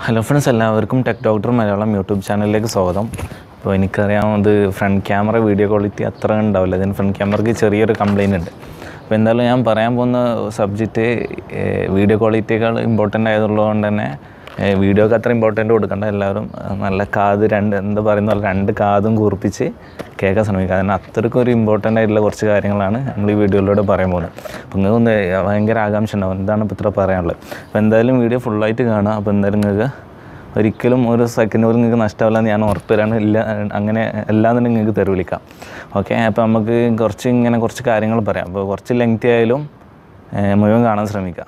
hello friends എല്ലാവർക്കും tech doctor Malayalam YouTube ചാനലിലേക്ക് സ്വാഗതം അപ്പോൾ എനിക്കറിയാം അത് ഫ്രണ്ട് ക്യാമറ വീഡിയോ ക്വാളിറ്റി അത്ര ഉണ്ടാവില്ല ഇതിന് ഫ്രണ്ട് ക്യാമറയ്ക്ക് ചെറിയൊരു കംപ്ലൈൻറ്റ് ഉണ്ട് അപ്പോൾ എന്തായാലും ഞാൻ പറയാൻ പോകുന്ന സബ്ജക്റ്റ് വീഡിയോ ക്വാളിറ്റിയേക്കാൾ ഇമ്പോർട്ടൻ്റ് ആയതുള്ളതുകൊണ്ട് തന്നെ വീഡിയോക്ക് അത്ര ഇമ്പോർട്ടൻ്റ് കൊടുക്കേണ്ട എല്ലാവരും ഏഹ്, നല്ല കാത് രണ്ട് എന്താ പറയുന്ന പോലെ രണ്ട് കാതും കൂർപ്പിച്ച് കേൾക്കാൻ ശ്രമിക്കുക കാരണം അത്രയ്ക്കും ഒരു ഇമ്പോർട്ടൻ്റ് ആയിട്ടുള്ള കുറച്ച് കാര്യങ്ങളാണ് നമ്മൾ ഈ വീഡിയോയിലൂടെ പറയാൻ പോകുന്നത് അപ്പോൾ നിങ്ങൾക്ക് ഒന്ന് ഭയങ്കര ആകാംക്ഷ ഉണ്ടാവും എന്താണ് ഇപ്പോൾ ഇത്ര പറയാനുള്ളത് അപ്പോൾ എന്തായാലും വീഡിയോ ഫുള്ളായിട്ട് കാണാം അപ്പോൾ എന്തായാലും നിങ്ങൾക്ക് ഒരിക്കലും ഒരു സെക്കൻഡ് പോലും നിങ്ങൾക്ക് നഷ്ടമില്ല എന്ന് ഞാൻ ഉറപ്പ് തരാണ് ഇല്ല അങ്ങനെ എല്ലാന്നുണ്ടെങ്കിൽ നിങ്ങൾക്ക് തെറി വിളിക്കാം ഓക്കെ അപ്പോൾ നമുക്ക് കുറച്ച് ഇങ്ങനെ കുറച്ച് കാര്യങ്ങൾ പറയാം അപ്പോൾ കുറച്ച് ലെങ്തി ആയാലും ഏഹ്, മുഴുവൻ കാണാൻ ശ്രമിക്കാം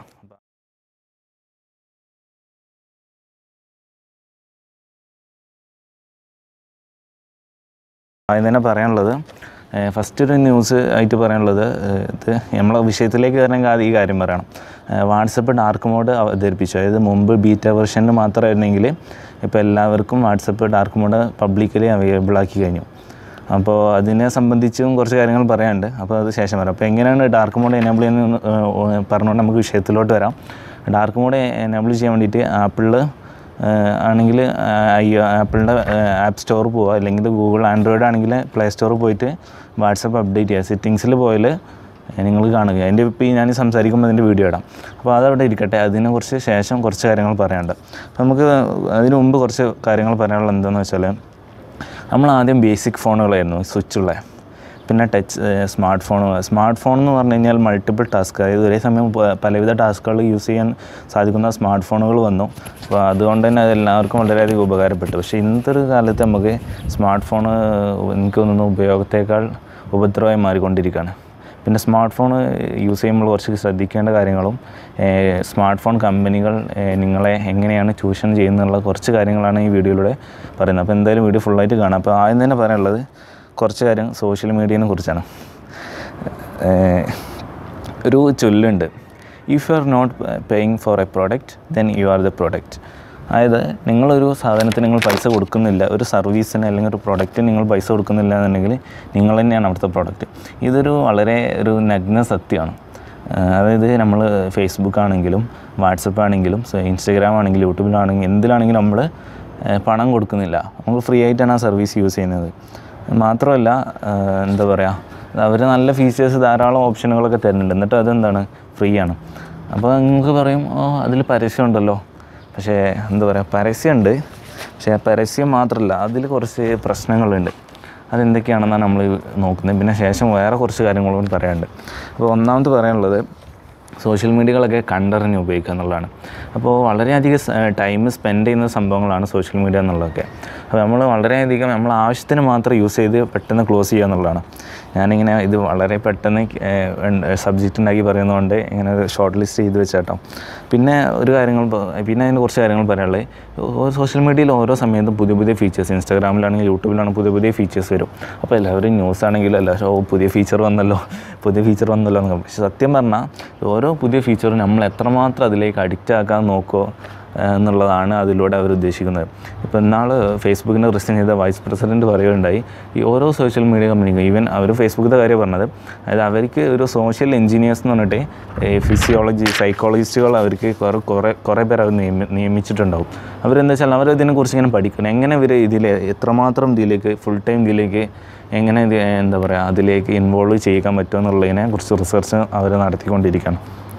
ആദ്യം തന്നെ പറയാനുള്ളത് ഫസ്റ്റ് ഒരു ന്യൂസ് ആയിട്ട് പറയാനുള്ളത് ഏഹ്, ഇത് നമ്മളെ വിഷയത്തിലേക്ക് വരണമെങ്കിൽ ആദ്യം ഈ കാര്യം പറയണം വാട്സപ്പ് ഡാർക്ക് മോഡ് അവതരിപ്പിച്ചു അതായത് മുമ്പ് ബീറ്റ വെർഷനിൽ മാത്രമായിരുന്നെങ്കിൽ ഇപ്പോൾ എല്ലാവർക്കും WhatsApp dark mode publicly available ആക്കി കഴിഞ്ഞു അപ്പോൾ അതിനെ സംബന്ധിച്ചും കുറച്ച് കാര്യങ്ങൾ പറയാനുണ്ട് അപ്പോൾ അത് ശേഷം വരാം അപ്പോൾ എങ്ങനെയാണ് ഡാർക്ക് മോഡ് എനേബിൾ ചെയ്യുന്നത് പറഞ്ഞുകൊണ്ട് നമുക്ക് വിഷയത്തിലോട്ട് വരാം ഡാർക്ക് മോഡ് എനേബിൾ ചെയ്യാൻ വേണ്ടിയിട്ട് ആപ്പിളിൽ ആണെങ്കിൽ ആപ്പിളിൻ്റെ ആപ്പ് സ്റ്റോർ പോവുക അല്ലെങ്കിൽ ഗൂഗിൾ ആൻഡ്രോയിഡ് ആണെങ്കിൽ പ്ലേ സ്റ്റോറിൽ പോയിട്ട് വാട്സപ്പ് അപ്ഡേറ്റ് ചെയ്യുക സെറ്റിങ്സിൽ പോയാൽ നിങ്ങൾ കാണുക അതിൻ്റെ ഇപ്പോൾ ഈ ഞാൻ സംസാരിക്കുമ്പോൾ അതിൻ്റെ വീഡിയോ ഇടാം അപ്പോൾ അതവിടെ ഇരിക്കട്ടെ അതിനെക്കുറിച്ച് ശേഷം കുറച്ച് കാര്യങ്ങൾ പറയാനുണ്ട് അപ്പോൾ നമുക്ക് അതിന് മുമ്പ് കുറച്ച് കാര്യങ്ങൾ പറയാനുള്ളത് എന്താണെന്ന് വെച്ചാൽ നമ്മൾ ആദ്യം ബേസിക് ഫോണുകളായിരുന്നു സ്വിച്ചുള്ള പിന്നെ touch smart phone smart phone എന്ന് പറഞ്ഞു കഴിഞ്ഞാൽ മൾട്ടിപ്പിൾ ടാസ്ക് അതായത് ഒരേ സമയം പ- പലവിധ ടാസ്കുകൾ യൂസ് ചെയ്യാൻ സാധിക്കുന്ന സ്മാർട്ട് ഫോണുകൾ വന്നു അപ്പോൾ അതുകൊണ്ട് തന്നെ അത് എല്ലാവർക്കും വളരെയധികം ഉപകാരപ്പെട്ടു പക്ഷേ ഇന്നത്തെ ഒരു കാലത്ത് നമുക്ക് സ്മാർട്ട് ഫോൺ എനിക്ക് തോന്നുന്നു ഉപയോഗത്തേക്കാൾ ഉപദ്രവമായി മാറിക്കൊണ്ടിരിക്കുകയാണ് പിന്നെ സ്മാർട്ട് ഫോൺ യൂസ് ചെയ്യുമ്പോൾ കുറച്ച് ശ്രദ്ധിക്കേണ്ട കാര്യങ്ങളും സ്മാർട്ട് ഫോൺ കമ്പനികൾ ഏഹ്, നിങ്ങളെ എങ്ങനെയാണ് ചൂഷൺ ചെയ്യുന്നുള്ള കുറച്ച് കാര്യങ്ങളാണ് ഈ വീഡിയോയിലൂടെ പറയുന്നത് അപ്പോൾ എന്തായാലും വീഡിയോ ഫുള്ളായിട്ട് കാണാം അപ്പോൾ ആദ്യം തന്നെ പറയാനുള്ളത് കുറച്ച് കാര്യം സോഷ്യൽ മീഡിയനെ കുറിച്ചാണ് ഏഹ്, ഒരു ചൊല്ലുണ്ട് if you are not paying for a product then you are the product അതായത് നിങ്ങളൊരു സാധനത്തിന് നിങ്ങൾ പൈസ കൊടുക്കുന്നില്ല ഒരു സർവീസിന് അല്ലെങ്കിൽ ഒരു പ്രൊഡക്റ്റിന് നിങ്ങൾ പൈസ കൊടുക്കുന്നില്ല എന്നുണ്ടെങ്കിൽ നിങ്ങൾ തന്നെയാണ് അവിടുത്തെ പ്രോഡക്റ്റ് ഇതൊരു വളരെ ഒരു നഗ്ന സത്യമാണ് ആഹ് അതായത് നമ്മൾ ഫേസ്ബുക്ക് ആണെങ്കിലും വാട്സപ്പ് ആണെങ്കിലും ഇൻസ്റ്റഗ്രാം ആണെങ്കിലും യൂട്യൂബിലാണെങ്കിലും എന്തിലാണെങ്കിലും നമ്മൾ പണം കൊടുക്കുന്നില്ല നമ്മൾ ഫ്രീ ആയിട്ടാണ് ആ സർവീസ് യൂസ് ചെയ്യുന്നത് മാത്രമല്ല ആഹ് എന്താ പറയുക അവർ നല്ല ഫീച്ചേഴ്സ് ധാരാളം ഓപ്ഷനുകളൊക്കെ തരുന്നുണ്ട് എന്നിട്ട് അതെന്താണ് ഫ്രീ ആണ് അപ്പോൾ നിങ്ങൾക്ക് പറയും ഓ അതിൽ പരസ്യം ഉണ്ടല്ലോ പക്ഷേ എന്താ പറയുക പരസ്യമുണ്ട് പക്ഷേ ആ പരസ്യം മാത്രമല്ല അതിൽ കുറച്ച് പ്രശ്നങ്ങളുണ്ട് അതെന്തൊക്കെയാണെന്നാണ് നമ്മൾ നോക്കുന്നത് പിന്നെ ശേഷം വേറെ കുറച്ച് കാര്യങ്ങളും കൂടി പറയാനുണ്ട് അപ്പോൾ ഒന്നാമത് പറയാനുള്ളത് സോഷ്യൽ മീഡിയകളൊക്കെ കണ്ടറിഞ്ഞ് ഉപയോഗിക്കുക എന്നുള്ളതാണ് അപ്പോൾ വളരെയധികം ടൈം സ്പെൻഡ് ചെയ്യുന്ന സംഭവങ്ങളാണ് സോഷ്യൽ മീഡിയ എന്നുള്ളതൊക്കെ അപ്പോൾ നമ്മൾ വളരെയധികം നമ്മൾ ആവശ്യത്തിന് മാത്രം യൂസ് ചെയ്ത് പെട്ടെന്ന് ക്ലോസ് ചെയ്യുക എന്നുള്ളതാണ് ഞാനിങ്ങനെ ഇത് വളരെ പെട്ടെന്ന് സബ്ജക്റ്റ് ഉണ്ടാക്കി പറയുന്നതുകൊണ്ട് ഇങ്ങനെ ഒരു ഷോർട്ട് ലിസ്റ്റ് ചെയ്ത് വെച്ചേട്ടോ പിന്നെ ഒരു കാര്യങ്ങൾ പ- പിന്നെ അതിന് കുറച്ച് കാര്യങ്ങൾ പറയാനുള്ളത് സോഷ്യൽ മീഡിയയിൽ ഓരോ സമയത്തും പുതിയ പുതിയ ഫീച്ചേഴ്സ് ഇൻസ്റ്റാഗ്രാമിലാണെങ്കിൽ യൂട്യൂബിലാണെങ്കിൽ പുതിയ പുതിയ ഫീച്ചേഴ്സ് വരും അപ്പോൾ എല്ലാവരും ന്യൂസ് ആണെങ്കിലും എല്ലാവരും ഓ പുതിയ ഫീച്ചർ വന്നല്ലോ പുതിയ ഫീച്ചർ വന്നല്ലോ എന്നൊക്കെ പക്ഷെ സത്യം പറഞ്ഞാൽ ഓരോ പുതിയ ഫീച്ചറും നമ്മൾ എത്രമാത്രം അതിലേക്ക് അഡിക്റ്റ് ആക്കാൻ നോക്കുമോ ഏഹ് എന്നുള്ളതാണ് അതിലൂടെ അവർ ഉദ്ദേശിക്കുന്നത് ഇപ്പോൾ ഇന്നാൾ ഫേസ്ബുക്കിൻ്റെ റിസൈൻ ചെയ്ത വൈസ് പ്രസിഡൻറ്റ് പറയുകയുണ്ടായി ഈ ഓരോ സോഷ്യൽ മീഡിയ കമ്പനിക്കും ഈവൻ അവർ ഫേസ്ബുക്കിൻ്റെ കാര്യം പറഞ്ഞത് അതായത് അവർക്ക് ഒരു സോഷ്യൽ എഞ്ചിനീയേഴ്സ് എന്ന് പറഞ്ഞിട്ട് ഫിസിയോളജി സൈക്കോളജിസ്റ്റുകൾ അവർക്ക് കുറേ കുറേ കുറേ പേർ അവർ നിയമി നിയമിച്ചിട്ടുണ്ടാവും അവരെന്താ വെച്ചാൽ അവർ ഇതിനെക്കുറിച്ച് ഇങ്ങനെ പഠിക്കണം എങ്ങനെ ഇവർ ഇതിൽ എത്രമാത്രം ഇതിലേക്ക് ഫുൾ ടൈം ഇതിലേക്ക് എങ്ങനെ ഇത് എന്താ പറയുക അതിലേക്ക് ഇൻവോൾവ് ചെയ്യിക്കാൻ പറ്റുമെന്നുള്ളതിനെ കുറിച്ച് റിസർച്ച് അവർ നടത്തിക്കൊണ്ടിരിക്കുകയാണ്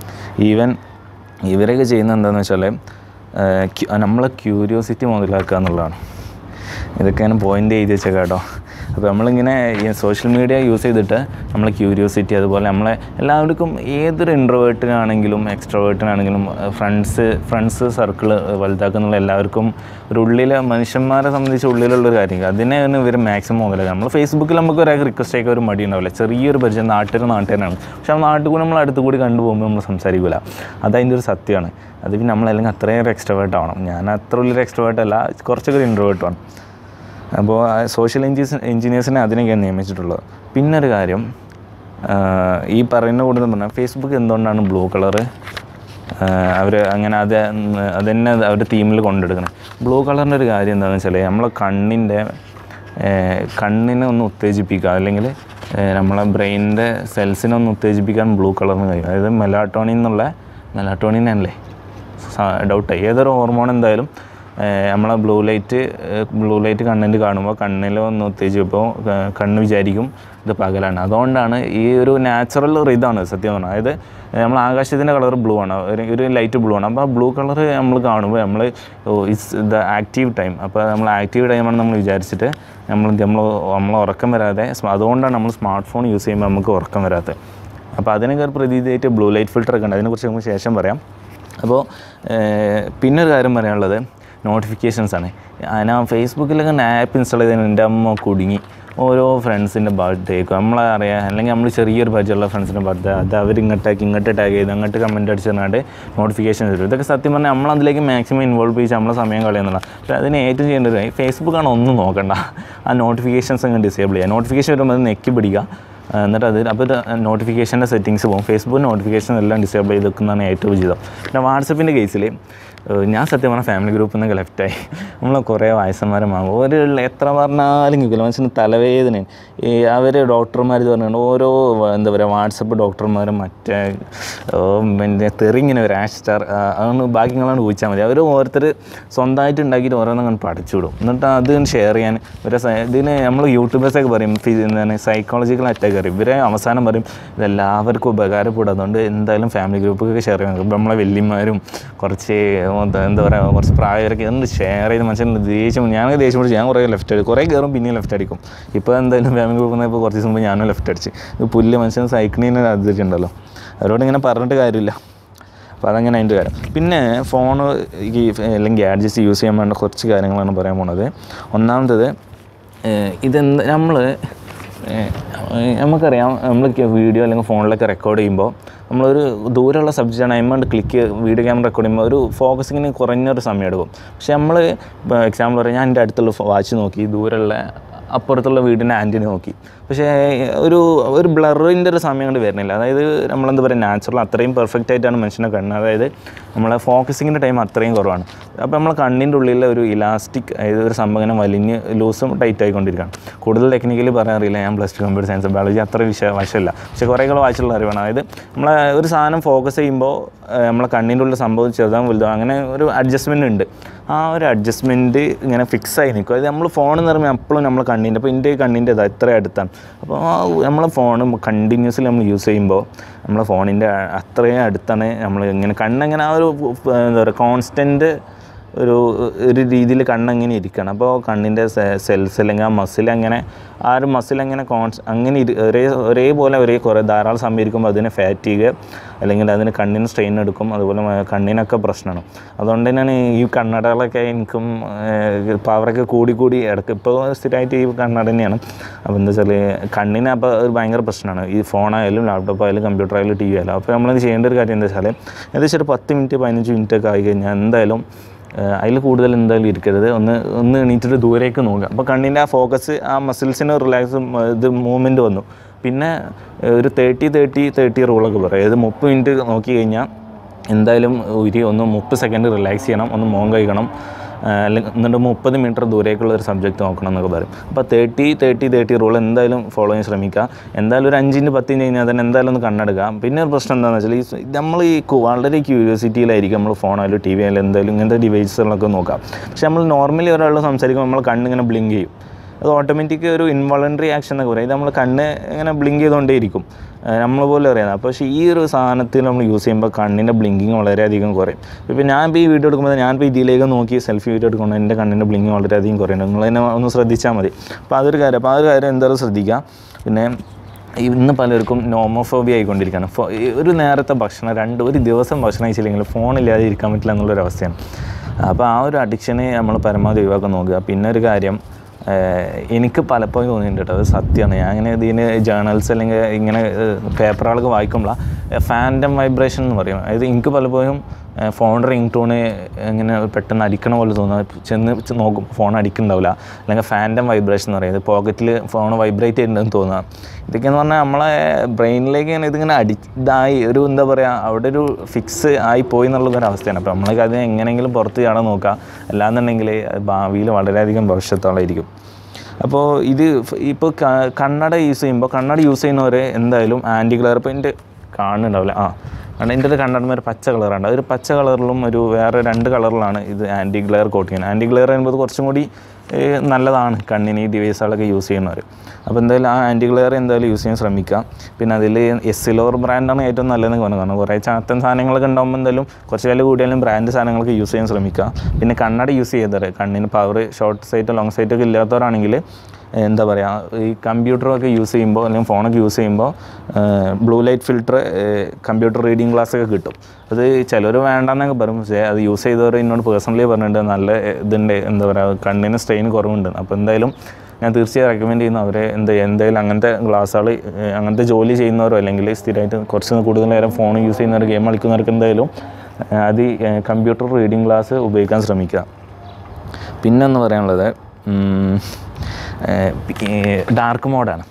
ഈവൻ ഇവരൊക്കെ ചെയ്യുന്നത് എന്താണെന്ന് വെച്ചാൽ ഏഹ് ക്യു- നമ്മളെ ക്യൂരിയോസിറ്റി മുതലാക്കുക എന്നുള്ളതാണ് ഇതൊക്കെ ഞാൻ പോയിൻ്റ് ചെയ്ത് വെച്ചേക്കാം കേട്ടോ അപ്പോൾ നമ്മളിങ്ങനെ ഈ സോഷ്യൽ മീഡിയ യൂസ് ചെയ്തിട്ട് നമ്മളെ ക്യൂരിയോസിറ്റി അതുപോലെ നമ്മളെ എല്ലാവർക്കും ഏതൊരു ഇൻട്രോവേർട്ടിനാണെങ്കിലും എക്സ്ട്രോവേർട്ടിനാണെങ്കിലും ഫ്രണ്ട്സ് ഫ്രണ്ട്സ് സർക്കിൾ വലുതാക്കുന്നുള്ള എല്ലാവർക്കും ഒരു ഉള്ളിലെ മനുഷ്യന്മാരെ സംബന്ധിച്ച് ഉള്ളിലുള്ളൊരു കാര്യം അതിനെയാണ് ഇവർ മാക്സിമം മുതലാക്കുക നമ്മൾ ഫേസ്ബുക്കിൽ നമുക്ക് ഒരാൾക്ക് റിക്വസ്റ്റ് അയക്കാൻ ഒരു മടി ഉണ്ടാവില്ല ചെറിയൊരു പരിചയം നാട്ടിൽ നാട്ടുകാരാണ് പക്ഷെ ആ നാട്ടിൽ കൂടി നമ്മൾ അടുത്ത് കൂടി കണ്ടുപോകുമ്പോൾ നമ്മൾ സംസാരിക്കില്ല അതതിൻ്റെ ഒരു സത്യമാണ് അത് പിന്നെ നമ്മളല്ലെങ്കിൽ അത്രയേറെ എക്സ്ട്രോവേർട്ട് ആവണം ഞാൻ അത്ര വലിയൊരു എക്സ്ട്രോവേർട്ട് അല്ല കുറച്ചൊക്കെ ഒരു ഇൻട്രോവേർട്ടാണ് അപ്പോൾ സോഷ്യൽ എഞ്ചിനീയർസ് എഞ്ചിനീയേഴ്സിനെ അതിനൊക്കെയാണ് നിയമിച്ചിട്ടുള്ളത് പിന്നെ ഒരു കാര്യം ആ, ഈ പറയുന്ന കൂടുതൽ പറഞ്ഞാൽ ഫേസ്ബുക്ക് എന്തുകൊണ്ടാണ് ബ്ലൂ കളറ് അവർ അങ്ങനെ അത് അത് തന്നെ അവർ തീമിൽ കൊണ്ടെടുക്കണം ബ്ലൂ കളറിൻ്റെ ഒരു കാര്യം എന്താണെന്ന് വെച്ചാൽ നമ്മളെ കണ്ണിൻ്റെ കണ്ണിനെ ഒന്ന് ഉത്തേജിപ്പിക്കുക അല്ലെങ്കിൽ നമ്മളെ ബ്രെയിനിൻ്റെ സെൽസിനെ ഒന്ന് ഉത്തേജിപ്പിക്കാൻ ബ്ലൂ കളറിന് കഴിയും അതായത് മെലാട്ടോണിൻ എന്നുള്ള മെലാട്ടോണിൻ അല്ലേ ഡൗട്ട് ഏതൊരു ഹോർമോൺ എന്തായാലും ഏഹ് നമ്മളെ ബ്ലൂ ലൈറ്റ് ബ്ലൂ ലൈറ്റ് കണ്ണിൻ്റെ കാണുമ്പോൾ കണ്ണിൽ ഒന്ന് ഉത്തേജിപ്പോൾ കണ്ണ് വിചാരിക്കും ഇത് പകലാണ് അതുകൊണ്ടാണ് ഈ ഒരു നാച്ചുറൽ ഇതാണ് സത്യം പറഞ്ഞാൽ അതായത് നമ്മൾ ആകാശത്തിൻ്റെ കളർ ബ്ലൂ ആണ് ഒരു ഒരു ലൈറ്റ് ബ്ലൂ ആണ് അപ്പോൾ ആ ബ്ലൂ കളർ നമ്മൾ കാണുമ്പോൾ നമ്മൾ ഇറ്റ്സ് ദ ആക്റ്റീവ് ടൈം അപ്പോൾ നമ്മൾ ആക്റ്റീവ് ടൈമാണ് നമ്മൾ വിചാരിച്ചിട്ട് നമ്മൾ നമ്മൾ നമ്മൾ ഉറക്കം വരാതെ സ്മ- അതുകൊണ്ടാണ് നമ്മൾ സ്മാർട്ട് ഫോൺ യൂസ് ചെയ്യുമ്പോൾ നമുക്ക് ഉറക്കം വരാത്തത് അപ്പോൾ അതിനൊക്കെ ഒരു പ്രതീതിയായിട്ട് ബ്ലൂ ലൈറ്റ് ഫിൽറ്റർ ഒക്കെ ഉണ്ട് അതിനെക്കുറിച്ച് നമുക്ക് ശേഷം പറയാം അപ്പോൾ പിന്നെ ഒരു കാര്യം പറയാനുള്ളത് നോട്ടിഫിക്കേഷൻസ് ആണ് ഞാൻ ഫേസ്ബുക്കിലൊക്കെ ആപ്പ് ഇൻസ്റ്റാൾ ചെയ്തതിന് എൻ്റെ അമ്മ കുടുങ്ങി ഓരോ ഫ്രണ്ട്സിൻ്റെ ബർത്ത്ഡേക്ക് നമ്മളെ അറിയാം അല്ലെങ്കിൽ നമ്മൾ ചെറിയൊരു പരിചയമുള്ള ഫ്രണ്ട്സിൻ്റെ ബർത്ത്ഡേ അത് അവർ ഇങ്ങോട്ടേക്ക് ഇങ്ങോട്ട് ടാഗ് ചെയ്ത് അങ്ങോട്ട് കമൻറ്റ് അടിച്ച് തന്നാണ്ട് നോട്ടിഫിക്കേഷൻ തരും ഇതൊക്കെ സത്യം പറഞ്ഞാൽ നമ്മൾ അതിലേക്ക് മാക്സിമം ഇൻവോൾവ് ചെയ്ത് നമ്മളെ സമയം കളയുന്നില്ല പക്ഷേ അതിന് ഏറ്റവും ചെയ്യേണ്ടത് ഫേസ്ബുക്കാണ് ഒന്നും നോക്കണ്ട ആ നോട്ടിഫിക്കേഷൻസ് അങ്ങ് ഡിസേബിൾ ചെയ്യുക നോട്ടിഫിക്കേഷൻ വരുമ്പോൾ അത് നെക്കി പിടിക്കുക ആ, എന്നിട്ട് അത് അപ്പോൾ നോട്ടിഫിക്കേഷൻ്റെ സെറ്റിങ്സ് പോകും ഫേസ്ബുക്ക് നോട്ടിഫിക്കേഷൻ എല്ലാം ഡിസേബിൾ ചെയ്ത് വെക്കുന്നതാണ് ഏറ്റവും ഉചിതം പിന്നെ വാട്സപ്പിൻ്റെ കേസിൽ ഞാൻ സത്യം പറഞ്ഞാൽ ഫാമിലി ഗ്രൂപ്പിൽ നിന്നൊക്കെ ലെഫ്റ്റായി നമ്മൾ കുറേ വയസ്സന്മാരെ വാങ്ങും ഒരു എത്ര പറഞ്ഞാലും കേൾക്കില്ല മനുഷ്യന് തലവേദനയാണ് ഈ അവർ ഡോക്ടർമാർ ഇത് പറഞ്ഞിട്ടുണ്ട് ഓരോ വ- എന്താ പറയുക വാട്സപ്പ് ഡോക്ടർമാരും മറ്റേ ഓ, പിന്നെ തെറിങ്ങനെ ഒരു ആഷ് സ്റ്റാർ അതൊന്ന് ബാക്കിങ്ങളാണ് ചോദിച്ചാൽ മതി അവർ ഓരോരുത്തർ സ്വന്തമായിട്ട് ഉണ്ടാക്കിയിട്ട് ഓരോന്നും പഠിച്ചു വിടും എന്നിട്ട് അത് ഷെയർ ചെയ്യാൻ ഒരു സ- ഇതിന് നമ്മൾ യൂട്യൂബേഴ്സൊക്കെ പറയും ഫി- എന്താണ് സൈക്കോളജിക്കൽ അറ്റാക്ക് പറയും ഇവരെ അവസാനം പറയും ഇതെല്ലാവർക്കും ഉപകാരപ്പെടും അതുകൊണ്ട് എന്തായാലും ഫാമിലി ഗ്രൂപ്പൊക്കെ ഷെയർ ചെയ്യണം ഇപ്പം നമ്മളെ വല്യന്മാരും കുറച്ച് എന്താ എന്താ പറയുക കുറച്ച് പ്രായവരൊക്കെ എന്ത് ഷെയർ ചെയ്ത് മനുഷ്യൻ ദേഷ്യം ഞാൻ ദേഷ്യം പിടിച്ച് ഞാൻ കുറേ ലെഫ്റ്റ് അടിക്കും കുറേ കയറും പിന്നെയും ലെഫ്റ്റ് അടിക്കും ഇപ്പോൾ എന്തായാലും ഫാമിലി ഗ്രൂപ്പിൽ നിന്ന് ഇപ്പോൾ കുറച്ച് ദിവസം മുമ്പ് ഞാനും ലെഫ്റ്റ് അടിച്ച് ഇത് പുല്ല് മനുഷ്യൻ സൈക്കിളിന് അതിട്ടുണ്ടല്ലോ അവരോട് ഇങ്ങനെ പറഞ്ഞിട്ട് കാര്യമില്ല അപ്പോൾ അതങ്ങനെ അതിൻ്റെ കാര്യം പിന്നെ ഫോൺ ഈ അല്ലെങ്കിൽ ഗാഡ്ജറ്റ്സ് യൂസ് ചെയ്യാൻ വേണ്ട കുറച്ച് കാര്യങ്ങളാണ് പറയാൻ പോണത് ഒന്നാമത്തത് ഏഹ് ഇതെന്ത് നമ്മൾ നമുക്കറിയാം നമ്മൾ വീഡിയോ അല്ലെങ്കിൽ ഫോണിലൊക്കെ റെക്കോർഡ് ചെയ്യുമ്പോൾ നമ്മളൊരു ദൂരമുള്ള സബ്ജക്റ്റാണ് അതിന്മേണ്ട് ക്ലിക്ക് വീഡിയോ ക്യാമറ റെക്കോർഡ് ചെയ്യുമ്പോൾ ഒരു ഫോക്കസിങ്ങിന് കുറഞ്ഞൊരു സമയം എടുക്കും പക്ഷെ നമ്മൾ ഇപ്പോൾ എക്സാമ്പിൾ പറയാം ഞാൻ എൻ്റെ അടുത്തുള്ള വാച്ച് നോക്കി ദൂരമുള്ള അപ്പുറത്തുള്ള വീടിൻ്റെ ആൻറ്റിനെ നോക്കി പക്ഷേ ഒരു ഒരു ബ്ലറിൻ്റെ ഒരു സമയം കൊണ്ട് വരുന്നില്ല അതായത് നമ്മളെന്താ പറയുക നാച്ചുറൽ അത്രയും പെർഫെക്റ്റ് ആയിട്ടാണ് മനുഷ്യനെ കണ്ണ് അതായത് നമ്മളെ ഫോക്കസിങ്ങിൻ്റെ ടൈം അത്രയും കുറവാണ് അപ്പോൾ നമ്മളെ കണ്ണിൻ്റെ ഉള്ളിലെ ഒരു ഇലാസ്റ്റിക് അതായത് ഒരു സംഭവം ഇങ്ങനെ വലിഞ്ഞ് ലൂസും ടൈറ്റ് ആയിക്കൊണ്ടിരിക്കുകയാണ് കൂടുതൽ ടെക്നിക്കലി പറയാറില്ല ഞാൻ plus two computer science biology അത്ര വിഷയ വശമില്ല പക്ഷേ കുറേ കാലം വായിച്ചുള്ള അറിവാണ് അതായത് നമ്മളെ ഒരു സാധനം ഫോക്കസ് ചെയ്യുമ്പോൾ ഏഹ്, നമ്മളെ കണ്ണിൻ്റെ ഉള്ളിൽ സംഭവം ചെറുതാൻ വലുതോ അങ്ങനെ ഒരു അഡ്ജസ്റ്റ്മെൻ്റ് ഉണ്ട് ആ ഒരു അഡ്ജസ്റ്റ്മെൻറ്റ് ഇങ്ങനെ ഫിക്സ് ആയി നിൽക്കും അത് നമ്മൾ ഫോൺ എന്ന് പറയുമ്പോൾ എപ്പോഴും നമ്മൾ കണ്ണിൻ്റെ അപ്പോൾ എൻ്റെ കണ്ണിൻ്റെ ഇത് ഇത്ര അടുത്താണ് അപ്പോൾ ആ നമ്മളെ ഫോൺ കണ്ടിന്യൂസ്ലി നമ്മൾ യൂസ് ചെയ്യുമ്പോൾ നമ്മളെ ഫോണിൻ്റെ അത്രയും അടുത്താണ് നമ്മൾ ഇങ്ങനെ കണ്ണെങ്ങനെ ആ ഒരു എന്താ പറയുക കോൺസ്റ്റൻറ്റ് ഒരു ഒരു രീതിയിൽ കണ്ണങ്ങനെ ഇരിക്കണം അപ്പോൾ കണ്ണിൻ്റെ സെൽസ് അല്ലെങ്കിൽ ആ മസിൽ അങ്ങനെ ആ ഒരു മസിൽ അങ്ങനെ കോൺസ് അങ്ങനെ ഇരി ഒരേ ഒരേപോലെ ഒരേ കുറേ ധാരാളം സമയം ഇരിക്കുമ്പോൾ അതിനെ ഫാറ്റീഗ് അല്ലെങ്കിൽ അതിന് കണ്ണിന് സ്ട്രെയിൻ എടുക്കും അതുപോലെ മ- കണ്ണിനൊക്കെ പ്രശ്നമാണ് അതുകൊണ്ട് തന്നെയാണ് ഈ കണ്ണടകളൊക്കെ എനിക്കും പവറൊക്കെ കൂടി കൂടി ഇടയ്ക്ക് ഇപ്പോൾ സ്ഥിരമായിട്ട് ഈ കണ്ണട തന്നെയാണ് അപ്പോൾ എന്താ വെച്ചാൽ കണ്ണിന് അപ്പോൾ ഒരു ഭയങ്കര പ്രശ്നമാണ് ഈ ഫോണായാലും ലാപ്ടോപ്പ് ആയാലും കമ്പ്യൂട്ടർ ആയാലും ടി വി ആയാലും അപ്പോൾ നമ്മളത് ചെയ്യേണ്ട ഒരു കാര്യം എന്താ വെച്ചാൽ ഏകദേശം ഒരു പത്ത് മിനിറ്റ് പതിനഞ്ച് മിനിറ്റ് ഒക്കെ ആയി കഴിഞ്ഞാൽ എന്തായാലും അതിൽ കൂടുതൽ എന്തായാലും ഇരിക്കരുത് ഒന്ന് ഒന്ന് എണീറ്റിട്ട് ദൂരേക്ക് നോക്കുക അപ്പോൾ കണ്ണിൻ്റെ ആ ഫോക്കസ് ആ മസിൽസിന് റിലാക്സ് ഇത് മൂവ്മെൻറ്റ് വന്നു പിന്നെ ഏഹ്, ഒരു തേർട്ടി തേർട്ടി തേർട്ടി റൂളൊക്കെ പറയും അതായത് മുപ്പത് മിനിറ്റ് നോക്കി കഴിഞ്ഞാൽ എന്തായാലും ഒരു ഒന്ന് മുപ്പത് സെക്കൻഡ് റിലാക്സ് ചെയ്യണം ഒന്ന് മോൻ കഴിക്കണം അല്ലെങ്കിൽ എന്നിട്ട് മുപ്പത് മീറ്റർ ദൂരേക്കുള്ള ഒരു സബ്ജക്റ്റ് നോക്കണം എന്നൊക്കെ പറയും അപ്പോൾ തേർട്ടി തേർട്ടി തേർട്ടി റൂൾ എന്തായാലും ഫോളോ ചെയ്യാൻ ശ്രമിക്കുക എന്തായാലും ഒരു അഞ്ചിൻ്റെ പത്തിന് കഴിഞ്ഞാൽ തന്നെ എന്തായാലും ഒന്ന് കണ്ണെടുക്കുക പിന്നെ ഒരു പ്രശ്നം എന്താണെന്ന് വെച്ചാൽ ഈ നമ്മൾ ഈ കു- വളരെ ക്യൂരിയോസിറ്റിയിലായിരിക്കും നമ്മൾ ഫോണായാലും ടി വി ആയാലും എന്തായാലും ഇങ്ങനത്തെ ഡിവൈസുകളൊക്കെ നോക്കാം പക്ഷെ നമ്മൾ നോർമലി ഒരാൾ സംസാരിക്കുമ്പോൾ നമ്മൾ കണ്ണിങ്ങനെ ബ്ലിങ്ക് ചെയ്യും അത് ഓട്ടോമാറ്റിക് ഒരു ഇൻവോളണ്ടറി ആക്ഷൻ എന്നൊക്കെ പറയും ഇത് നമ്മൾ കണ്ണ് ഇങ്ങനെ ബ്ലിങ്ക് ചെയ്തുകൊണ്ടേയിരിക്കും നമ്മൾ പോലും അറിയാം അപ്പോൾ പക്ഷേ ഈ ഒരു സാധനത്തിൽ നമ്മൾ യൂസ് ചെയ്യുമ്പോൾ കണ്ണിൻ്റെ ബ്ലിങ്കിങ് വളരെയധികം കുറയും ഇപ്പോൾ ഞാൻ ഇപ്പോൾ ഈ വീഡിയോ എടുക്കുമ്പോൾ ഞാനിപ്പോൾ ഇതിലേക്ക് നോക്കി സെൽഫി വീഡിയോ എടുക്കുമ്പോൾ എൻ്റെ കണ്ണിൻ്റെ ബ്ലിങ്കിങ് വളരെയധികം കുറയുന്നുണ്ട് നിങ്ങൾ തന്നെ ഒന്ന് ശ്രദ്ധിച്ചാൽ മതി അപ്പോൾ അതൊരു കാര്യം അപ്പോൾ ആ ഒരു കാര്യം എന്തായാലും ശ്രദ്ധിക്കുക പിന്നെ ഇന്ന് പലർക്കും നോമോഫോബിയ ആയിക്കൊണ്ടിരിക്കുകയാണ് ഫോ ഈ ഒരു നേരത്തെ ഭക്ഷണം രണ്ട് ഒരു ദിവസം ഭക്ഷണം കഴിച്ചില്ലെങ്കിൽ ഫോണില്ലാതെ ഇരിക്കാൻ പറ്റില്ല എന്നുള്ളൊരു അവസ്ഥയാണ് അപ്പോൾ ആ ഒരു അഡിക്ഷനെ നമ്മൾ പരമാവധി ഒഴിവാക്കാൻ നോക്കുക പിന്നെ ഒരു കാര്യം ഏഹ് എനിക്ക് പലപ്പോഴും തോന്നിയിട്ടുണ്ട് കേട്ടോ അത് സത്യമാണ് ഞാൻ ഇങ്ങനെ ഇതിന് ജേണൽസ് അല്ലെങ്കിൽ ഇങ്ങനെ പേപ്പറുകളൊക്കെ വായിക്കുമ്പോൾ ഫാൻറ്റം വൈബ്രേഷൻ എന്ന് പറയും അതായത് എനിക്ക് പലപ്പോഴും ഫോൺ റിംഗ് ടോണ് ഇങ്ങനെ പെട്ടെന്ന് അടിക്കണ പോലെ തോന്നുക ചെന്ന് ചെ- നോക്കും ഫോൺ അടിക്കുന്നുണ്ടാവില്ല അല്ലെങ്കിൽ ഫാൻറ്റം വൈബ്രേഷൻ എന്ന് പറയുന്നത് പോക്കറ്റിൽ ഫോൺ വൈബ്രേറ്റ് ചെയ്യുന്നുണ്ടെന്ന് തോന്നുക ഇതൊക്കെയെന്ന് പറഞ്ഞാൽ നമ്മളെ ബ്രെയിനിലേക്ക് ഇങ്ങനെ ഇതിങ്ങനെ അടി ഇതായി ഒരു എന്താ പറയുക അവിടെ ഒരു ഫിക്സ് ആയി പോയി എന്നുള്ളൊരു അവസ്ഥയാണ് അപ്പോൾ നമ്മളൊക്കെ അതിനെ എങ്ങനെയെങ്കിലും പുറത്ത് ചാടാൻ നോക്കുക അല്ലാന്നുണ്ടെങ്കിൽ ഭാവിയിൽ വളരെയധികം ഭവിഷ്യത്തോളായിരിക്കും അപ്പോൾ ഇത് ഇപ്പോൾ കണ്ണട യൂസ് ചെയ്യുമ്പോൾ കണ്ണട യൂസ് ചെയ്യുന്നവരെ എന്തായാലും ആൻറ്റി ഗ്ലയർ ഇപ്പോൾ എൻ്റെ കാണുന്നുണ്ടാവില്ല ആ കാരണം ഇതിൻ്റെ ഒരു കണ്ണടമ ഒരു പച്ച കളറാണ് ഒരു പച്ച കളറിലും ഒരു വേറെ രണ്ട് കളറിലാണ് ഇത് ആൻറ്റി ഗ്ലെയർ കോട്ട് ചെയ്യുന്നത് ആൻറ്റി ഗ്ലെയർ പറയുമ്പോൾ കുറച്ചും കൂടി ഏഹ്, നല്ലതാണ് കണ്ണിന് ഈ ഡിവൈസുകളൊക്കെ യൂസ് ചെയ്യുന്നവർ അപ്പോൾ എന്തായാലും ആ ആൻറ്റി ഗ്ലെയർ എന്തായാലും യൂസ് ചെയ്യാൻ ശ്രമിക്കുക പിന്നെ അതിൽ എസ്സിലോർ ബ്രാൻഡാണ് ഏറ്റവും നല്ലതെന്ന് പറഞ്ഞു കാരണം കുറേ ചാത്തൻ സാധനങ്ങളൊക്കെ ഉണ്ടാകുമ്പോൾ എന്തായാലും കുറച്ച് വില കൂടിയാലും ബ്രാൻഡ് സാധനങ്ങളൊക്കെ യൂസ് ചെയ്യാൻ ശ്രമിക്കുക പിന്നെ കണ്ണട യൂസ് ചെയ്തത് കണ്ണിന് power short sight long sight ഒക്കെ ഇല്ലാത്തവരാണെങ്കിൽ എന്താ പറയുക ഈ കമ്പ്യൂട്ടറൊക്കെ യൂസ് ചെയ്യുമ്പോൾ അല്ലെങ്കിൽ ഫോണൊക്കെ യൂസ് ചെയ്യുമ്പോൾ blue light filter computer reading glass ഒക്കെ കിട്ടും അത് ചിലർ വേണ്ടെന്നൊക്കെ പറയും പക്ഷേ അത് യൂസ് ചെയ്തവർ എന്നോട് പേഴ്സണലി പറഞ്ഞിട്ടുണ്ട് നല്ല ഇതുണ്ട് എന്താ പറയുക കണ്ണിന് സ്ട്രെയിൻ കുറവുണ്ട് അപ്പോൾ എന്തായാലും ഞാൻ തീർച്ചയായും റെക്കമെൻഡ് ചെയ്യുന്നു അവരെ എന്ത് എന്തായാലും അങ്ങനത്തെ ഗ്ലാസ്സുകൾ അങ്ങനത്തെ ജോലി ചെയ്യുന്നവരോ അല്ലെങ്കിൽ സ്ഥിരമായിട്ട് കുറച്ച് കൂടുതൽ നേരം ഫോൺ യൂസ് ചെയ്യുന്നവർ ഗെയിം കളിക്കുന്നവർക്ക് എന്തായാലും ഏഹ്, അത് കമ്പ്യൂട്ടർ റീഡിങ് ക്ലാസ് ഉപയോഗിക്കാൻ ശ്രമിക്കുക പിന്നെന്ന് പറയാനുള്ളത് ഡാർക്ക് മോഡാണ്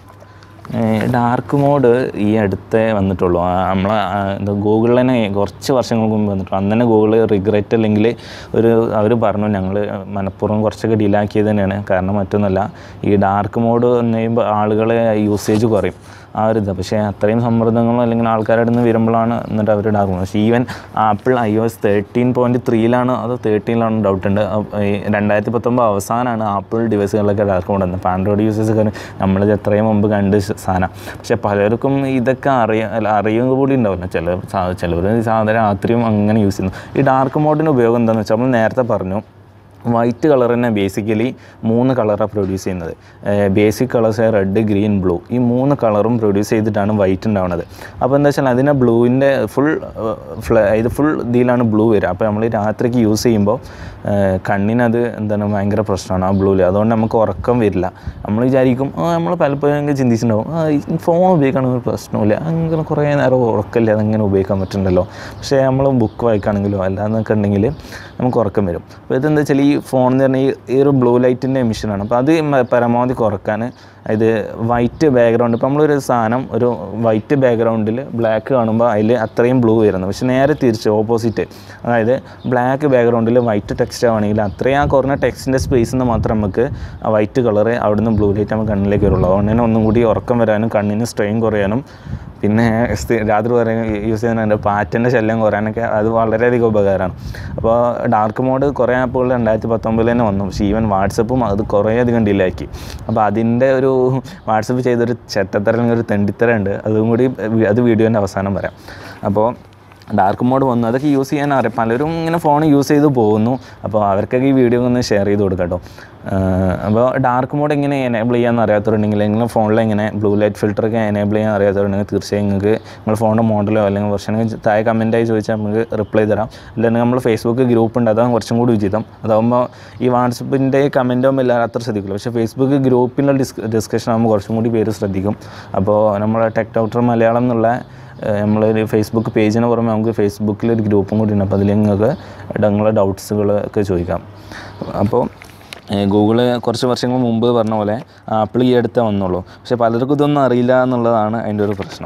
ഡാർക്ക് മോഡ് ഈ അടുത്തേ വന്നിട്ടുള്ളൂ നമ്മൾ എന്താ ഗൂഗിളിൽ തന്നെ കുറച്ച് വർഷങ്ങൾക്ക് മുമ്പ് വന്നിട്ടുള്ളൂ അന്ന് തന്നെ ഗൂഗിൾ റിഗ്രറ്റ് അല്ലെങ്കിൽ ഒരു അവർ പറഞ്ഞു ഞങ്ങൾ മനഃപൂർവ്വം കുറച്ചൊക്കെ ഡിലാക്കിയത് തന്നെയാണ് കാരണം മറ്റൊന്നുമല്ല ഈ ഡാർക്ക് മോഡ് എന്ന് കഴിയുമ്പോൾ ആളുകളെ യൂസേജ് കുറയും ആ ഒരു ഇത് പക്ഷേ അത്രയും സമ്മർദ്ദങ്ങളും അല്ലെങ്കിൽ ആൾക്കാരുടെ നിന്ന് വരുമ്പോഴാണ് എന്നിട്ട് അവർ ഡാർക്ക് മോഡ് പക്ഷേ even Apple I O S thirteen point ത്രീയിലാണ് അതോ തേർട്ടീനിലാണ് ഡൗട്ട് ഉണ്ട് അപ്പ ഈ രണ്ടായിരത്തി പത്തൊമ്പത് അവസാനമാണ് ആപ്പിൾ ഡിവൈസുകളിലൊക്കെ ഡാർക്ക് മോഡ് വന്നത് അപ്പോൾ ആൻഡ്രോയിഡ് യൂസേഴ്സൊക്കെ നമ്മളിത് എത്രയും മുമ്പ് കണ്ട് ശ- സാധനം പക്ഷേ പലർക്കും ഇതൊക്കെ അറിയാം അല്ല അറിയുക കൂടി ഉണ്ടാവില്ല ചില ചിലവർ സാധാരണ രാത്രിയും അങ്ങനെ യൂസ് ചെയ്യുന്നു ഈ ഡാർക്ക് മോഡിൻ്റെ ഉപയോഗം എന്താണെന്ന് വെച്ചാൽ നമ്മൾ നേരത്തെ പറഞ്ഞു വൈറ്റ് കളർ തന്നെ ബേസിക്കലി മൂന്ന് കളറാണ് പ്രൊഡ്യൂസ് ചെയ്യുന്നത് basic colours red green blue ഈ മൂന്ന് കളറും പ്രൊഡ്യൂസ് ചെയ്തിട്ടാണ് വൈറ്റ് ഉണ്ടാവുന്നത് അപ്പോൾ എന്താ വെച്ചാൽ അതിനെ ബ്ലൂവിൻ്റെ ഫുൾ ഫ്ല ഇത് ഫുൾ ഇതിലാണ് ബ്ലൂ വരിക അപ്പോൾ നമ്മൾ രാത്രിക്ക് യൂസ് ചെയ്യുമ്പോൾ ഏഹ്, കണ്ണിനത് എന്താണ് ഭയങ്കര പ്രശ്നമാണ് ആ ബ്ലൂവിൽ അതുകൊണ്ട് നമുക്ക് ഉറക്കം വരില്ല നമ്മൾ വിചാരിക്കും ആ, നമ്മൾ പലപ്പോഴും ഇങ്ങനെ ചിന്തിച്ചിട്ടുണ്ടാവും ആ, ഈ ഫോൺ ഉപയോഗിക്കുകയാണെങ്കിൽ ഒരു പ്രശ്നമില്ല അങ്ങനെ കുറേ നേരം ഉറക്കമില്ല അതങ്ങനെ ഉപയോഗിക്കാൻ പറ്റുന്നുണ്ടല്ലോ പക്ഷേ നമ്മൾ ബുക്ക് വായിക്കുകയാണെങ്കിലോ അല്ലാന്നൊക്കെ ഉണ്ടെങ്കിൽ നമുക്ക് ഉറക്കം വരും അപ്പോൾ ഇതെന്താ വെച്ചാൽ ഈ ഫോൺ എന്ന് പറഞ്ഞാൽ ഈ- ഈ ഒരു ബ്ലൂ ലൈറ്റിൻ്റെ എമിഷനാണ് അപ്പോൾ അത് മ- പരമാവധി കുറക്കാൻ ഇത് വൈറ്റ് ബാക്ക്ഗ്രൗണ്ട് ഇപ്പോൾ നമ്മളൊരു സാധനം ഒരു വൈറ്റ് ബാക്ക്ഗ്രൗണ്ടിൽ ബ്ലാക്ക് കാണുമ്പോൾ അതിൽ അത്രയും ബ്ലൂ വരുന്നു പക്ഷെ നേരെ തിരിച്ച് ഓപ്പോസിറ്റ് അതായത് ബ്ലാക്ക് ബാക്ക്ഗ്രൗണ്ടിൽ വൈറ്റ് ടെക്സ്റ്റ് ആണെങ്കിൽ അത്രയും ആ കുറഞ്ഞ ടെക്സ്റ്റിൻ്റെ സ്പേസിൽ നിന്ന് മാത്രം നമുക്ക് ആ വൈറ്റ് കളറ് അവിടുന്ന് ബ്ലൂ ലൈറ്റ് നമുക്ക് കണ്ണിലേക്ക് വരുള്ളൂ അതുകൊണ്ട് തന്നെ ഒന്നും കൂടി ഉറക്കം വരാനും കണ്ണിന് സ്ട്രെയിൻ കുറയാനും പിന്നെ സ്ഥി- രാത്രി പറയാൻ യൂസ് ചെയ്യുന്നുണ്ട് പാറ്റൻ്റെ ശല്യം കുറയാനൊക്കെ അത് വളരെയധികം ഉപകാരമാണ് അപ്പോൾ ഡാർക്ക് മോഡ് കുറേ ആപ്പുകൾ രണ്ടായിരത്തി പത്തൊമ്പതിൽ തന്നെ വന്നു പക്ഷേ ഈവൻ വാട്സപ്പും അത് കുറേ അധികം ഡിലേ ആക്കി അപ്പോൾ അതിൻ്റെ ഒരു വാട്സപ്പ് ചെയ്തൊരു ചെറ്റത്തരം അല്ലെങ്കിൽ ഒരു തെണ്ടിത്തരം ഉണ്ട് അതും കൂടി വി- അത് വീഡിയോൻ്റെ അവസാനം പറയാം അപ്പോൾ ഡാർക്ക് മോഡ് വന്നു അതൊക്കെ യൂസ് ചെയ്യാൻ അറിയാം പലരും ഇങ്ങനെ ഫോൺ യൂസ് ചെയ്ത് പോകുന്നു അപ്പോൾ അവർക്കൊക്കെ ഈ വീഡിയോ ഒന്ന് ഷെയർ ചെയ്ത് കൊടുക്കാം കേട്ടോ അപ്പോൾ ഡാർക്ക് മോഡ് എങ്ങനെ എനേബിൾ ചെയ്യാൻ അറിയാത്തവരുണ്ടെങ്കിൽ നിങ്ങൾ ഫോണിൽ എങ്ങനെ ബ്ലൂ ലൈറ്റ് ഫിൽറ്ററൊക്കെ എനേബിൾ ചെയ്യാൻ അറിയാത്തവരുണ്ടെങ്കിൽ തീർച്ചയായും നിങ്ങൾക്ക് നിങ്ങൾ ഫോണിൻ്റെ മോഡലോ അല്ലെങ്കിൽ വെർഷനോ താഴെ കമൻറ്റായി ചോദിച്ചാൽ നമുക്ക് റിപ്ലൈ തരാം അല്ലെങ്കിൽ നമ്മൾ ഫേസ്ബുക്ക് ഗ്രൂപ്പ് ഉണ്ട് അതാണ് കുറച്ചും കൂടി ഉചിതം അതാകുമ്പോൾ ഈ വാട്സപ്പിൻ്റെ കമൻറ്റും എല്ലാവരും അത്ര ശ്രദ്ധിക്കില്ല പക്ഷേ ഫേസ്ബുക്ക് ഗ്രൂപ്പിലുള്ള ഡിസ് ഡിസ്കഷൻ ആകുമ്പോൾ കുറച്ചും കൂടി പേര് ശ്രദ്ധിക്കും അപ്പോൾ നമ്മളെ ടെക് ഡോക്ടർ മലയാളം എന്നുള്ള നമ്മളൊരു ഫേസ്ബുക്ക് പേജിന് പുറമെ നമുക്ക് ഫേസ്ബുക്കിൽ ഒരു ഗ്രൂപ്പും കൂടി ഉണ്ട് അപ്പോൾ അതിൽ നിങ്ങൾക്ക് നിങ്ങളെ ഡൗട്ട്സുകൾ ഒക്കെ ചോദിക്കാം അപ്പോൾ ഗൂഗിള് കുറച്ച് വർഷങ്ങൾ മുമ്പ് പറഞ്ഞ പോലെ ആപ്പിൾ ഈ അടുത്തേ വന്നുള്ളൂ പക്ഷേ പലർക്കും ഇതൊന്നും അറിയില്ല എന്നുള്ളതാണ് അതിൻ്റെ ഒരു പ്രശ്നം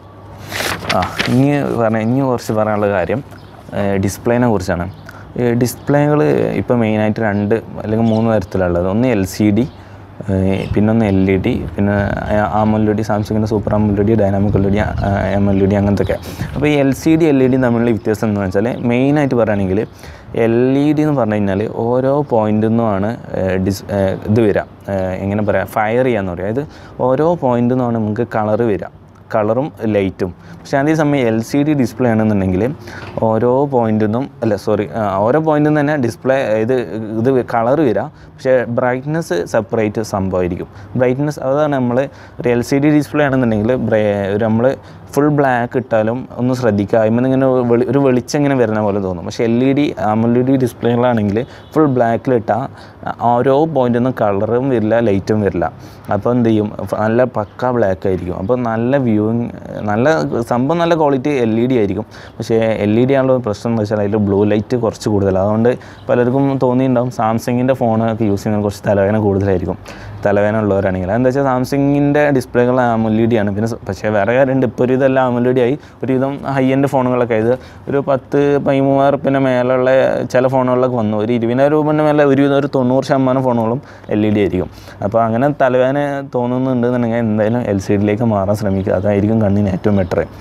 ആ ഇനി പറഞ്ഞ ഇനി കുറച്ച് പറയാനുള്ള കാര്യം ഡിസ്പ്ലേനെ കുറിച്ചാണ് ഡിസ്പ്ലേകൾ ഇപ്പോൾ മെയിനായിട്ട് രണ്ട് അല്ലെങ്കിൽ മൂന്ന് തരത്തിലുള്ളത് ഒന്ന് എൽ സി ഡി പിന്നൊന്ന് എൽ ഇ ഡി പിന്നെ ആമൽ ഡി സാംസങ്ങിൻ്റെ super AMOLED dynamic L D M L D അങ്ങനത്തെ ഒക്കെ അപ്പോൾ ഈ L C D L E D തമ്മിലുള്ള വ്യത്യാസം എന്ന് വെച്ചാൽ മെയിനായിട്ട് പറയുകയാണെങ്കിൽ എൽ ഇ ഡി എന്ന് പറഞ്ഞു കഴിഞ്ഞാൽ ഓരോ പോയിന്റിൽ നിന്നുമാണ് ഡിസ് ഏഹ് ഇത് വരിക ഏഹ് എങ്ങനെ പറയാം ഫയർ ചെയ്യാന്ന് പറയുക അതായത് ഓരോ പോയിന്റിൽ നിന്നാണ് നമുക്ക് കളറ് വരിക കളറും ലൈറ്റും പക്ഷേ അതേസമയം എൽ സി ഡി ഡിസ്പ്ലേ ആണെന്നുണ്ടെങ്കിൽ ഓരോ പോയിന്റിൽ നിന്നും അല്ല സോറി ഓരോ പോയിന്റിൽ നിന്ന് തന്നെ ഡിസ്പ്ലേ ഇത് ഇത് കളർ വരിക പക്ഷേ ബ്രൈറ്റ്നസ് സെപ്പറേറ്റ് സംഭവമായിരിക്കും ബ്രൈറ്റ്നസ് അതാണ് നമ്മൾ ഒരു എൽ സി ഡി ഡിസ്പ്ലേ ആണെന്നുണ്ടെങ്കിൽ നമ്മൾ ഫുൾ ബ്ലാക്ക് ഇട്ടാലും ഒന്ന് ശ്രദ്ധിക്കുക അതിൽ ഇങ്ങനെ വെളി ഒരു വെളിച്ചം ഇങ്ങനെ വരുന്ന പോലെ തോന്നും പക്ഷേ L E D L D ഡിസ്പ്ലേകളാണെങ്കിൽ ഫുൾ ബ്ലാക്കിലിട്ടാൽ ഓരോ പോയിന്റിൽ നിന്നും കളറും വരില്ല ലൈറ്റും വരില്ല അപ്പോൾ എന്ത് ചെയ്യും നല്ല പക്ക ബ്ലാക്ക് ആയിരിക്കും അപ്പോൾ നല്ല വ്യൂയിങ് നല്ല സംഭവം നല്ല ക്വാളിറ്റി എൽ ഇ ഡി ആയിരിക്കും പക്ഷേ എൽ ഇ ഡി ആണുള്ള പ്രശ്നം എന്ന് വെച്ചാൽ അതിൽ ബ്ലൂ ലൈറ്റ് കുറച്ച് കൂടുതലാണ് അതുകൊണ്ട് പലർക്കും തോന്നിയിട്ടുണ്ടാവും സാംസങ്ങിൻ്റെ ഫോണൊക്കെ യൂസ് ചെയ്യുന്നത് കുറച്ച് തലവേദന കൂടുതലായിരിക്കും തലവേദന ഉള്ളവരാണെങ്കിൽ അതെന്താ വെച്ചാൽ സാംസങ്ങിൻ്റെ ഡിസ്പ്ലേകൾ AMOLED ഡി ആണ് പിന്നെ സ- പക്ഷേ വേറെ കാര്യമുണ്ട് ഇപ്പോൾ ഒരു ഇതെല്ലാം AMOLED ആയി ഒരുവിധം ഹൈ എൻഡ് ഫോണുകളൊക്കെ ഇത് ഒരു പത്ത് പതിമൂവായിരം റുപ്യൻ്റെ മേലുള്ള ചില ഫോണുകളിലൊക്കെ വന്നു ഒരു ഇരുപതിനായിരം രൂപൻ്റെ മേലെ ഒരുവിധം ഒരു തൊണ്ണൂറ് ശതമാനം ഫോണുകളും എൽ ഇ ഡി ആയിരിക്കും അപ്പോൾ അങ്ങനെ തലവേദന തോന്നുന്നുണ്ടെന്നുണ്ടെങ്കിൽ എന്തായാലും എൽ സി ഡിയിലേക്ക് മാറാൻ ശ്രമിക്കുക അതായിരിക്കും കണ്ണിന് ഏറ്റവും ബെറ്റർ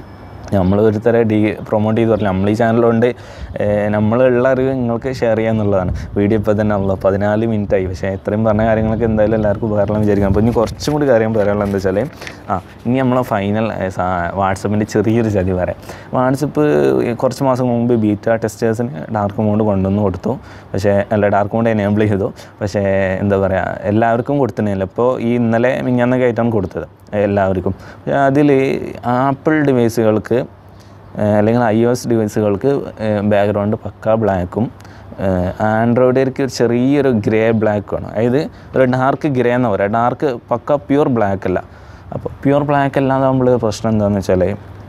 നമ്മൾ ഒരുത്തരെ ഡി പ്രൊമോട്ട് ചെയ്ത് പറഞ്ഞില്ല നമ്മൾ ഈ ചാനലുകൊണ്ട് നമ്മളുള്ള അറിവ് നിങ്ങൾക്ക് ഷെയർ ചെയ്യുക എന്നുള്ളതാണ് വീഡിയോ ഇപ്പോൾ തന്നെ ഉള്ളത് പതിനാല് മിനിറ്റ് ആയി പക്ഷേ ഇത്രയും പറഞ്ഞ കാര്യങ്ങളൊക്കെ എന്തായാലും എല്ലാവർക്കും ഉപകാരമെന്ന് വിചാരിക്കാം അപ്പോൾ ഇനി കുറച്ചും കൂടി കാര്യം പറയാനുള്ളത് എന്താ വെച്ചാൽ ആ ഇനി നമ്മളെ ഫൈനൽ വാട്സപ്പിൻ്റെ ചെറിയൊരു ചതി പറയാം വാട്സപ്പ് കുറച്ച് മാസം മുമ്പ് ബീറ്റ ടെസ്റ്റേഴ്സിന് ഡാർക്ക് മോഡ് കൊണ്ടുവന്ന് കൊടുത്തു പക്ഷേ അല്ല ഡാർക്ക് മോഡ് എനേബിൾ ചെയ്തു പക്ഷേ എന്താ പറയുക എല്ലാവർക്കും കൊടുത്തിട്ടില്ല ഇപ്പോൾ ഈ ഇന്നലെ മിഞ്ഞാന്നൊക്കെ ആയിട്ടാണ് കൊടുത്തത് എല്ലാവർക്കും അതിൽ ആപ്പിൾ ഡിവൈസുകൾക്ക് ഏഹ് അല്ലെങ്കിൽ ഐ ഒ എസ് ഡിവൈസുകൾക്ക് ബാക്ക്ഗ്രൗണ്ട് പക്ക ബ്ലാക്കും ആൻഡ്രോയിഡിലേക്ക് ഒരു ചെറിയൊരു ഗ്രേ ബ്ലാക്കുമാണ് അതായത് ഒരു ഡാർക്ക് ഗ്രേ എന്ന് പറയാം ഡാർക്ക് പക്ക പ്യൂർ ബ്ലാക്ക് അല്ല അപ്പോൾ പ്യൂർ ബ്ലാക്ക് അല്ലാതാകുമ്പോൾ പ്രശ്നം എന്താണെന്ന് വെച്ചാൽ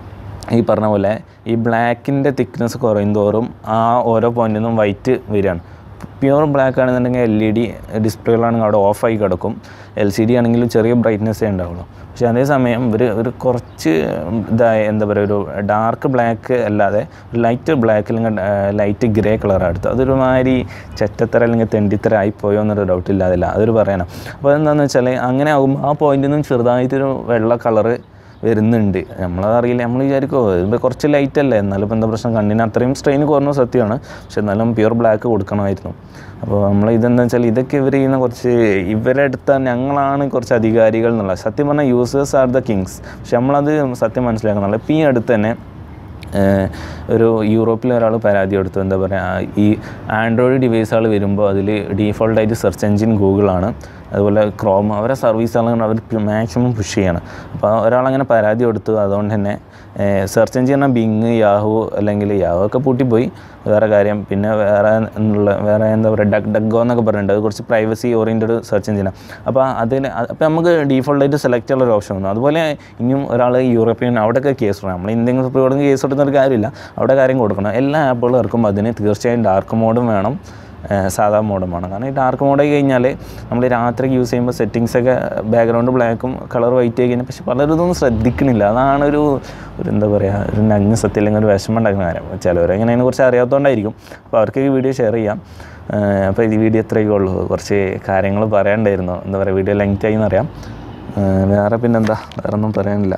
ഈ പറഞ്ഞ പോലെ ഈ ബ്ലാക്കിൻ്റെ തിക്നെസ് കുറയും തോറും ആ ഓരോ പോയിന്റിൽ നിന്നും വൈറ്റ് വരികയാണ് പ്യൂർ ബ്ലാക്ക് ആണെന്നുണ്ടെങ്കിൽ എൽ ഇ ഡി ഡിസ്പ്ലേകളാണെങ്കിൽ അവിടെ ഓഫായി കിടക്കും എൽ സി ഡി ആണെങ്കിലും ചെറിയ ബ്രൈറ്റ്നെസ്സേ ഉണ്ടാവുള്ളൂ പക്ഷേ അതേസമയം ഒരു ഒരു കുറച്ച് ഇതായ എന്താ പറയുക ഒരു ഡാർക്ക് ബ്ലാക്ക് അല്ലാതെ ലൈറ്റ് ബ്ലാക്ക് അല്ലെങ്കിൽ ലൈറ്റ് ഗ്രേ കളറാണ് എടുത്തത് അതൊരു മാതിരി ചെറ്റത്തര അല്ലെങ്കിൽ തെണ്ടിത്തര ആയിപ്പോയോ എന്നൊരു ഡൗട്ട് ഇല്ലാതില്ല അതൊരു പറയാനാണ് അപ്പോൾ എന്താണെന്ന് വെച്ചാൽ അങ്ങനെ ആകുമ്പോൾ ആ പോയിന്റിൽ നിന്നും ചെറുതായിട്ടൊരു വെള്ള കളറ് വരുന്നുണ്ട് നമ്മളതറിയില്ല നമ്മൾ വിചാരിക്കുമോ ഇതിപ്പോൾ കുറച്ച് ലൈറ്റ് അല്ലേ എന്നാലും ഇപ്പോൾ എന്താ പ്രശ്നം കണ്ണിന് അത്രയും സ്ട്രെയിൻ കുറഞ്ഞ സത്യമാണ് പക്ഷെ എന്നാലും പ്യൂർ ബ്ലാക്ക് കൊടുക്കണമായിരുന്നു അപ്പോൾ നമ്മൾ ഇതെന്താ വെച്ചാൽ ഇതൊക്കെ ഇവർ ചെയ്യുന്ന കുറച്ച് ഇവരെ അടുത്ത ഞങ്ങളാണ് കുറച്ച് അധികാരികൾ എന്നുള്ള സത്യം പറഞ്ഞാൽ യൂസേഴ്സ് ആർ ദ കിങ്സ് പക്ഷെ നമ്മളത് സത്യം മനസ്സിലാക്കുന്നില്ല ഇപ്പോൾ ഈ അടുത്ത് തന്നെ ഏഹ് ഒരു യൂറോപ്പിലെ ഒരാൾ പരാതി കൊടുത്തു എന്താ പറയുക ഈ ആൻഡ്രോയിഡ് ഡിവൈസുകൾ വരുമ്പോൾ അതിൽ ഡീഫോൾട്ടായിട്ട് സെർച്ച് എഞ്ചിൻ ഗൂഗിളാണ് അതുപോലെ ക്രോം അവരെ സർവീസുകളാണ് അവർ മാക്സിമം പുഷ് ചെയ്യണം അപ്പോൾ ഒരാളങ്ങനെ പരാതി കൊടുത്തു അതുകൊണ്ട് തന്നെ സെർച്ച് എഞ്ചിൻ പറഞ്ഞാൽ ബിങ് യാഹു അല്ലെങ്കിൽ യാഹു ഒക്കെ പൂട്ടിപ്പോയി വേറെ കാര്യം പിന്നെ വേറെ എന്നുള്ള വേറെ എന്താ പറയുക ഡഗ് ഡഗോ എന്നൊക്കെ പറഞ്ഞിട്ടുണ്ട് അത് കുറച്ച് പ്രൈവസി ഓറിയൻറ്റഡ് സെർച്ച് എഞ്ചിനാണ് അപ്പോൾ അതിൽ അപ്പോൾ നമുക്ക് ഡീഫോൾട്ടായിട്ട് സെലക്ട് ചെയ്യാനുള്ള ഒരു ഓപ്ഷൻ വന്നു അതുപോലെ ഇനിയും ഒരാൾ യൂറോപ്യൻ അവിടെയൊക്കെ കേസ് കൊടുക്കണം നമ്മൾ ഇന്ത്യൻ സുപ്രീം കോടതി കേസ് കൊടുക്കുന്ന ഒരു കാര്യമില്ല അവിടെ കാര്യം കൊടുക്കണം എല്ലാ ആപ്പുകളും ഇറക്കുമ്പോൾ അതിന് തീർച്ചയായും ഡാർക്ക് മോഡും വേണം ഏഹ് സാധാ മോഡും വേണം കാരണം ഈ ഡാർക്ക് മോഡ് ആയി കഴിഞ്ഞാൽ നമ്മൾ രാത്രി യൂസ് ചെയ്യുമ്പോൾ സെറ്റിങ്സ് ഒക്കെ ബാക്ക്ഗ്രൗണ്ട് ബ്ലാക്കും കളർ വൈറ്റ് ആയി കഴിഞ്ഞാൽ പക്ഷെ പലരും ഇതൊന്നും ശ്രദ്ധിക്കണില്ല അതാണ് ഒരു ഒരു എന്താ പറയുക ഒരു നഗ്ന സത്യം അല്ലെങ്കിൽ ഒരു വിഷമം ഉണ്ടാക്കുന്ന കാര്യം ചിലവരെങ്ങനെ അതിനെക്കുറിച്ച് അറിയാത്തതുകൊണ്ടായിരിക്കും അപ്പോൾ അവർക്ക് ഈ വീഡിയോ ഷെയർ ചെയ്യാം ഏഹ് അപ്പോൾ ഈ വീഡിയോ എത്രയൊക്കെ ഉള്ളൂ കുറച്ച് കാര്യങ്ങൾ പറയാണ്ടായിരുന്നു എന്താ പറയുക വീഡിയോ ലെങ്ത് ആയി എന്നറിയാം ഏഹ് വേറെ പിന്നെന്താ വേറെ ഒന്നും പറയാനില്ല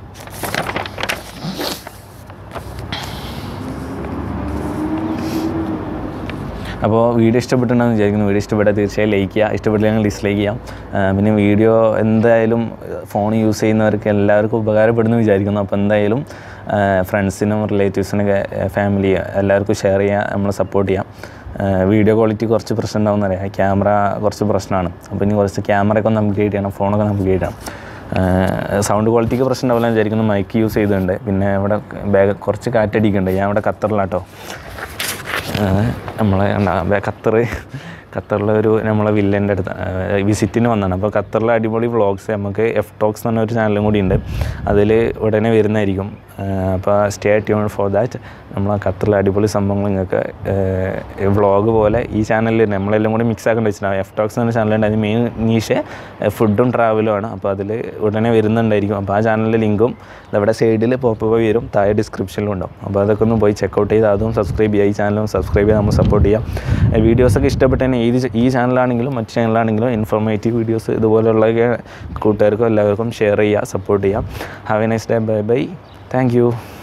അപ്പോൾ വീഡിയോ ഇഷ്ടപ്പെട്ടിട്ടുണ്ടെന്ന് വിചാരിക്കുന്നു വീഡിയോ ഇഷ്ടപ്പെട്ടാൽ തീർച്ചയായും ലൈക്ക് ചെയ്യുക ഇഷ്ടപ്പെട്ടില്ലെങ്കിൽ ഡിസ്ലൈക്ക് ചെയ്യാം ആ, പിന്നെ വീഡിയോ എന്തായാലും ഫോൺ യൂസ് ചെയ്യുന്നവർക്ക് എല്ലാവർക്കും ഉപകാരപ്പെടുന്നു വിചാരിക്കുന്നു അപ്പോൾ എന്തായാലും ഫ്രണ്ട്സിനും റിലേറ്റീവ്സിനൊക്കെ ഫാമിലി എല്ലാവർക്കും ഷെയർ ചെയ്യാം നമ്മൾ സപ്പോർട്ട് ചെയ്യാം വീഡിയോ ക്വാളിറ്റി കുറച്ച് പ്രശ്നം ഉണ്ടാവും അറിയാം ക്യാമറ കുറച്ച് പ്രശ്നമാണ് അപ്പോൾ ഇനി കുറച്ച് ക്യാമറയൊക്കെ ഒന്ന് അപ്ഗ്രേഡ് ചെയ്യണം ഫോണൊക്കെ ഒന്ന് അപ്ഗ്രേഡ് ചെയ്യണം സൗണ്ട് ക്വാളിറ്റിക്ക് പ്രശ്നം ഉണ്ടാവില്ല എന്ന് വിചാരിക്കുന്നു മൈക്ക് യൂസ് ചെയ്തിട്ടുണ്ട് പിന്നെ ഇവിടെ ബാഗ് കുറച്ച് കാറ്റടിക്കുന്നുണ്ട് ഞാൻ ഇവിടെ ഖത്തറിലാട്ടോ ഏഹ് നമ്മളെ എന്താ ബേ- ഖത്തർ ഖത്തറിലെ ഒരു നമ്മളെ വില്ലൻ്റെ അടുത്ത് വിസിറ്റിന് വന്നതാണ് അപ്പോൾ ഖത്തറിലെ അടിപൊളി വ്ളോഗ്സ് നമുക്ക് എഫ് ടോക്സ് എന്ന് പറഞ്ഞ ഒരു ചാനലും കൂടി ഉണ്ട് അതിൽ ഉടനെ വരുന്നതായിരിക്കും ഏഹ് അപ്പോൾ സ്റ്റേ ട്യൂൺ ഫോർ ദാറ്റ് നമ്മളെ ഖത്തറിലെ അടിപൊളി സംഭവങ്ങൾ നിങ്ങൾക്ക് വ്ളോഗ് പോലെ ഈ ചാനലിൽ നമ്മളെല്ലാം കൂടി മിക്സ് ആക്കേണ്ടി വെച്ചിട്ടുണ്ടാവും എഫ് ടോക്സ് എന്ന ചാനലുണ്ട് അതിന് മെയിൻ നീഷ് ഫുഡും ട്രാവലും ആണ് അപ്പോൾ അതിൽ ഉടനെ വരുന്നുണ്ടായിരിക്കും അപ്പോൾ ആ ചാനലിൻ്റെ ലിങ്കും ഇവിടെ സൈഡിൽ പോപ്പ് വരും താഴെ ഡിസ്ക്രിപ്ഷനിലും ഉണ്ടാവും അപ്പോൾ അതൊക്കെ ഒന്ന് പോയി ചെക്കൗട്ട് ചെയ്ത് അതും സബ്സ്ക്രൈബ് ചെയ്യുക ഈ ചാനലും സബ്സ്ക്രൈബ് ചെയ്ത് നമ്മൾ സപ്പോർട്ട് ചെയ്യാം വീഡിയോസൊക്കെ ഇഷ്ടപ്പെട്ടതിന് ഏത് ച- ഈ ചാനലാണെങ്കിലും മറ്റു ചാനലാണെങ്കിലും ഇൻഫോർമേറ്റീവ് വീഡിയോസ് ഇതുപോലുള്ള കൂട്ടുകാർക്കും എല്ലാവർക്കും ഷെയർ ചെയ്യുക സപ്പോർട്ട് ചെയ്യാം have a nice day bye bye thank U